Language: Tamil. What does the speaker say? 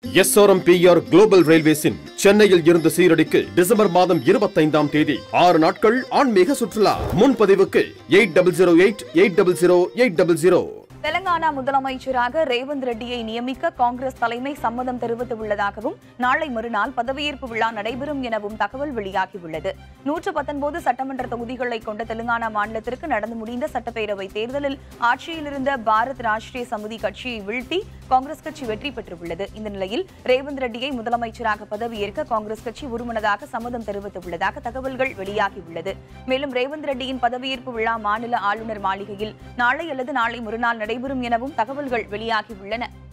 எஸ்ஆர்எம்பிஆர் குளோபல் ரயில்வேஸின் சென்னையில் இருந்து சீரடிக்கு டிசம்பர் மாதம் இருபத்தைந்தாம் தேதி ஆறு நாட்கள் ஆன்மீக சுற்றுலா முன்பதிவுக்கு eight double zero eight eight double zero eight double zero Telangana முதலமைச்சராக ரேவந்த் ரெட்டியை நியமிக்க காங்கிரஸ் தலைமை சம்மதம் தெரிவித்துள்ளதாகவும் நாளை மறுநாள் பதவியேற்பு விழா நடைபெறும் எனவும் தகவல் வெளியாகியுள்ளது நூற்று பத்தொன்பது சட்டமன்ற தொகுதிகளை கொண்ட தெலுங்கானா மாநிலத்திற்கு நடந்து முடிந்த சட்டப்பேரவை தேர்தலில் ஆட்சியில் இருந்த பாரத் ராஷ்டிரிய சமிதி கட்சியை வீழ்த்தி காங்கிரஸ் கட்சி வெற்றி பெற்றுள்ளது இந்த நிலையில் ரேவந்த் ரெட்டியை முதலமைச்சராக பதவியேற்க காங்கிரஸ் கட்சி ஒருமனதாக சம்மதம் தெரிவித்துள்ளதாக தகவல்கள் வெளியாகியுள்ளது மேலும் ரேவந்த் ரெட்டியின் பதவியேற்பு விழா மாநில ஆளுநர் மாளிகையில் நாளை அல்லது நாளை மறுநாள் நடைபெறும் எனவும் தகவல்கள் வெளியாகியுள்ளன